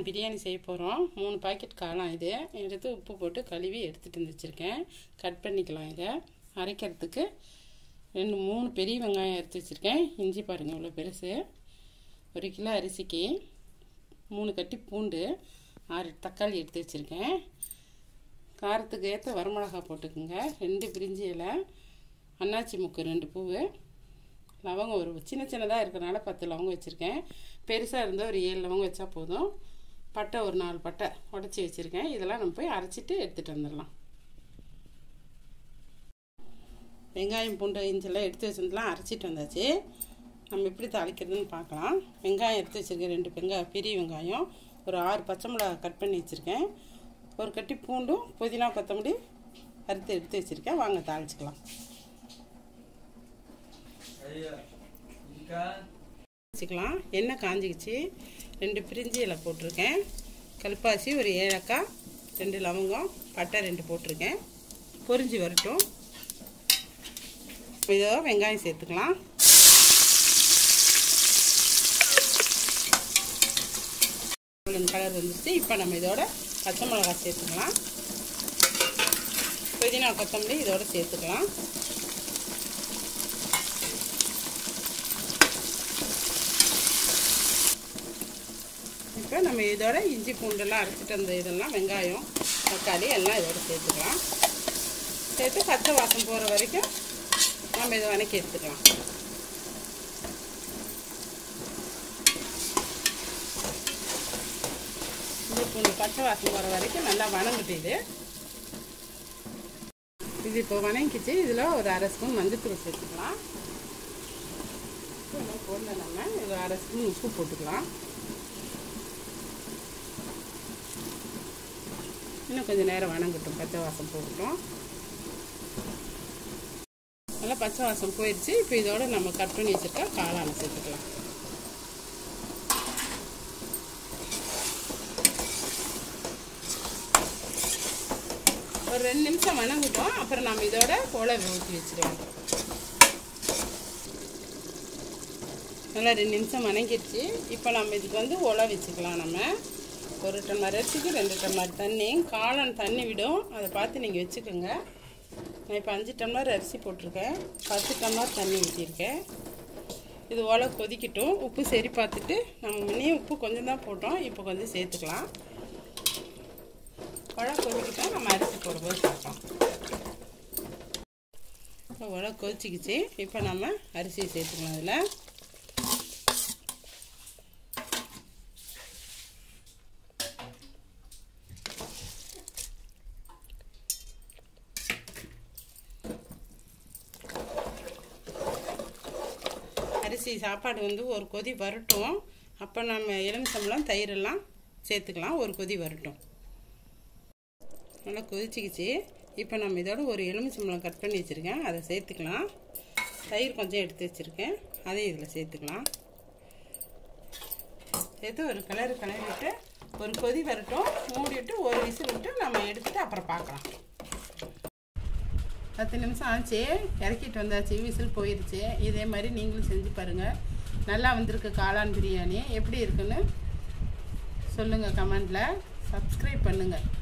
பிரியாணி செய்ய போகிறோம் மூணு பாக்கெட் காளான் இது எடுத்து உப்பு போட்டு கழுவி எடுத்துகிட்டு வந்து வச்சுருக்கேன் கட் பண்ணிக்கலாம் இதை அரைக்கிறதுக்கு ரெண்டு மூணு பெரிய வெங்காயம் எடுத்து வச்சுருக்கேன் இஞ்சி பாருங்கள் இவ்வளோ பெருசு ஒரு கிலோ அரிசிக்கு மூணு கட்டி பூண்டு ஆறு தக்காளி எடுத்து வச்சுருக்கேன் காரத்துக்கு ஏற்ற வரமிளகா போட்டுக்குங்க ரெண்டு பிரிஞ்சி இலை அன்னாச்சி முக்கு ரெண்டு பூவு லவங்கம் ஒரு சின்ன சின்னதாக இருக்கிறனால பத்து லவங்கம் வச்சுருக்கேன் பெருசாக இருந்தால் ஒரு ஏழு லவங்கம் வச்சா போதும் பட்டை ஒரு நாலு பட்டை உடச்சி வச்சுருக்கேன் இதெல்லாம் நம்ம போய் அரைச்சிட்டு எடுத்துகிட்டு வந்துடலாம் வெங்காயம் பூண்டு இஞ்செல்லாம் எடுத்து வச்சிருந்தெல்லாம் அரைச்சிட்டு வந்தாச்சு நம்ம எப்படி தாளிக்கிறதுன்னு பார்க்கலாம் வெங்காயம் எடுத்து வச்சுருக்கேன் ரெண்டு வெங்காயம் பெரிய வெங்காயம் ஒரு ஆறு பச்சை மிளகா கட் பண்ணி வச்சுருக்கேன் ஒரு கட்டி பூண்டும் புதினா கொத்தமல்லி அறுத்து எடுத்து வச்சுருக்கேன் வாங்க தாளிச்சிக்கலாம் வச்சுக்கலாம் எண்ணெய் காஞ்சிக்கிச்சு ரெண்டு பிரிஞ்சி இலை போட்டிருக்கேன் கல்பாசி ஒரு ஏலக்காய் ரெண்டு லவங்கம் பட்டை ரெண்டு போட்டிருக்கேன் பொரிஞ்சு வரட்டும் இதோ வெங்காயம் சேர்த்துக்கலாம் கோல்டன் கலர் வந்துருச்சு இப்போ நம்ம இதோட பச்சை மிளகாய் சேர்த்துக்கலாம் புதினா கொத்தமல்லி இதோட சேர்த்துக்கலாம் இப்போ நம்ம இதோட இஞ்சி பூண்டெல்லாம் அரைச்சிட்டு வந்த இதெல்லாம் வெங்காயம் தக்காளி எல்லாம் இதோட சேர்த்துக்கலாம் சேர்த்து பச்சை வாசம் போகிற வரைக்கும் நம்ம இதை வணக்கி எடுத்துக்கலாம் இஞ்சி பூண்டு பச்சை வாசம் போகிற வரைக்கும் நல்லா வணங்கிட்டு இது இது இப்போ வணங்கிச்சு இதில் ஒரு அரை ஸ்பூன் மஞ்சத்தூள் சேர்த்துக்கலாம் போடல நம்ம இது அரை ஸ்பூன் உப்பு போட்டுக்கலாம் இன்னும் கொஞ்சம் நேரம் வணங்கட்டும் பச்சை வாசம் போகட்டும் நல்லா பச்சை வாசம் போயிடுச்சு இப்போ இதோட நம்ம கட் பண்ணி வச்சுருக்க காளானை சேர்த்துக்கலாம் ஒரு ரெண்டு நிமிஷம் வணங்கட்டும் அப்புறம் நம்ம இதோட உழவு ஊற்றி வச்சுக்கலாம் நல்லா ரெண்டு நிமிஷம் வணங்கிடுச்சு இப்போ நம்ம இதுக்கு வந்து உழ வச்சுக்கலாம் நம்ம ஒரு டம்ளர் அரிசிக்கு ரெண்டு டம்ளர் தண்ணி காளான் தண்ணி விடும் அதை பார்த்து நீங்கள் வச்சுக்கோங்க நான் இப்போ அஞ்சு டம்ளர் அரிசி போட்டிருக்கேன் பத்து டம்ளர் தண்ணி ஊற்றிருக்கேன் இது ஓலை கொதிக்கட்டும் உப்பு சரி பார்த்துட்டு நம்ம முன்னே உப்பு கொஞ்சம் தான் போட்டோம் இப்போ கொஞ்சம் சேர்த்துக்கலாம் உழை கொதிக்கிட்டோம் நம்ம அரிசி போடும்போது பார்ப்போம் இப்போ உழை கொதிச்சிக்கிச்சு இப்போ நம்ம அரிசியை சேர்த்துக்கலாம் அதில் அரிசி சாப்பாடு வந்து ஒரு கொதி வரட்டும் அப்போ நம்ம எலுமிச்சம்பழம் தயிரெல்லாம் சேர்த்துக்கலாம் ஒரு கொதி வரட்டும் நல்லா கொதிச்சிக்கிச்சு இப்போ நம்ம இதோட ஒரு எலுமிச்சம்பழம் கட் பண்ணி வச்சுருக்கேன் அதை சேர்த்துக்கலாம் தயிர் கொஞ்சம் எடுத்து வச்சுருக்கேன் அதையும் இதில் சேர்த்துக்கலாம் சேர்த்து ஒரு கிளறு கிளறி விட்டு ஒரு கொதி வரட்டும் மூடிட்டு ஒரு விசில் விட்டு நம்ம எடுத்துகிட்டு அப்புறம் பார்க்கலாம் பத்து நிமிஷம் ஆச்சு இறக்கிட்டு வந்தாச்சு விசில் போயிடுச்சு இதே மாதிரி நீங்களும் செஞ்சு பாருங்கள் நல்லா வந்திருக்கு காளான் பிரியாணி எப்படி இருக்குன்னு சொல்லுங்கள் கமெண்டில் சப்ஸ்கிரைப் பண்ணுங்கள்